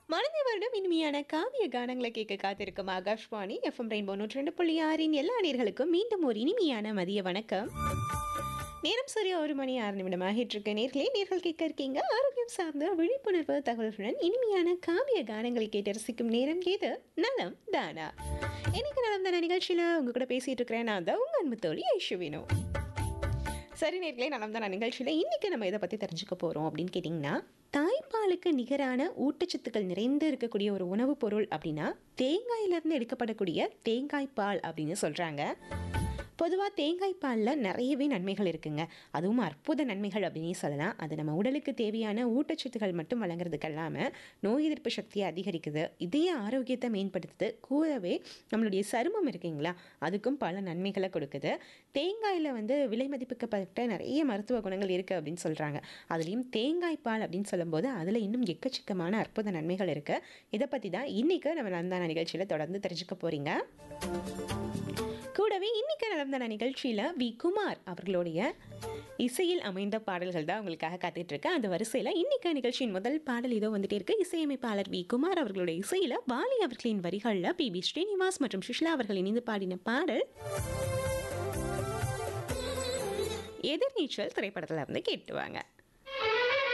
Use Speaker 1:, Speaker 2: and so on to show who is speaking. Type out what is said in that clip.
Speaker 1: மனதை வருடம் இனிமையான காவிய கானங்களை கேட்க காத்திருக்கும் ஆகாஷ்வாணி எஃப்எம் ரெயின்போ நூற்றி ரெண்டு புள்ளி ஆறின் எல்லா நேர்களுக்கும் மீண்டும் ஒரு இனிமையான மதிய வணக்கம் நேரம் சரியா ஒரு மணி ஆறு நிமிடம் ஆகிட்டு இருக்க நேர்களே நேர்கள் கேட்க இருக்கீங்க ஆரோக்கியம் சார்ந்த விழிப்புணர்வு தகவல்களுடன் இனிமையான காவிய கானங்களை கேட்டு ரசிக்கும் நேரம் ஏது நலம் தானா இன்னைக்கு நலம் தானா நிகழ்ச்சியில் உங்க கூட பேசிட்டு இருக்கிறேன் நான் தான் உங்க அன்பு தோழி ஐஷுவினோ சரி நேர்களே நலம் தானா நிகழ்ச்சியில் இன்னைக்கு நம்ம இதை பற்றி தெரிஞ்சுக்க போகிறோம் அப்படின்னு கேட்டிங்கன்னா தாய்ப்பாலுக்கு நிகரான ஊட்டச்சத்துக்கள் நிறைந்து இருக்கக்கூடிய ஒரு உணவுப் பொருள் அப்படின்னா தேங்காயிலிருந்து எடுக்கப்படக்கூடிய தேங்காய் பால் அப்படின்னு சொல்கிறாங்க பொதுவாக தேங்காய் பாலில் நிறையவே நன்மைகள் இருக்குங்க அதுவும் அற்புத நன்மைகள் அப்படின்னு சொல்லலாம் அது நம்ம உடலுக்கு தேவையான ஊட்டச்சத்துக்கள் மட்டும் வழங்குறதுக்கு இல்லாமல் நோய் எதிர்ப்பு சக்தியை அதிகரிக்குது இதய ஆரோக்கியத்தை மேம்படுத்துது கூடவே நம்மளுடைய சருமம் இருக்குங்களா அதுக்கும் பல நன்மைகளை கொடுக்குது தேங்காயில் வந்து விலை மதிப்பிக்கப்பட்ட நிறைய மருத்துவ குணங்கள் இருக்குது அப்படின்னு சொல்கிறாங்க அதுலேயும் தேங்காய் பால் அப்படின்னு சொல்லும்போது அதில் இன்னும் எக்கச்சக்கமான அற்புத நன்மைகள் இருக்குது இதை பற்றி தான் இன்றைக்கி நம்ம நந்தான நிகழ்ச்சியில் தொடர்ந்து தெரிஞ்சுக்க போகிறீங்க கூடவே இன்னைக்கு நடந்த நிகழ்ச்சியில் வி குமார் அவர்களுடைய இசையில் அமைந்த பாடல்கள் தான் உங்களுக்காக காத்துட்டு இருக்கு அந்த வரிசையில் இன்னைக்கு நிகழ்ச்சியின் முதல் பாடல் இதோ வந்துட்டே இருக்கு இசையமைப்பாளர் வி குமார் அவர்களுடைய இசையில் வாலி அவர்களின் வரிகளில் பி பி ஸ்ரீனிவாஸ் மற்றும் சுஷ்லா அவர்கள் இணைந்து பாடின பாடல் எதிர்நீச்சல் திரைப்படத்தில் இருந்து கேட்டுவாங்க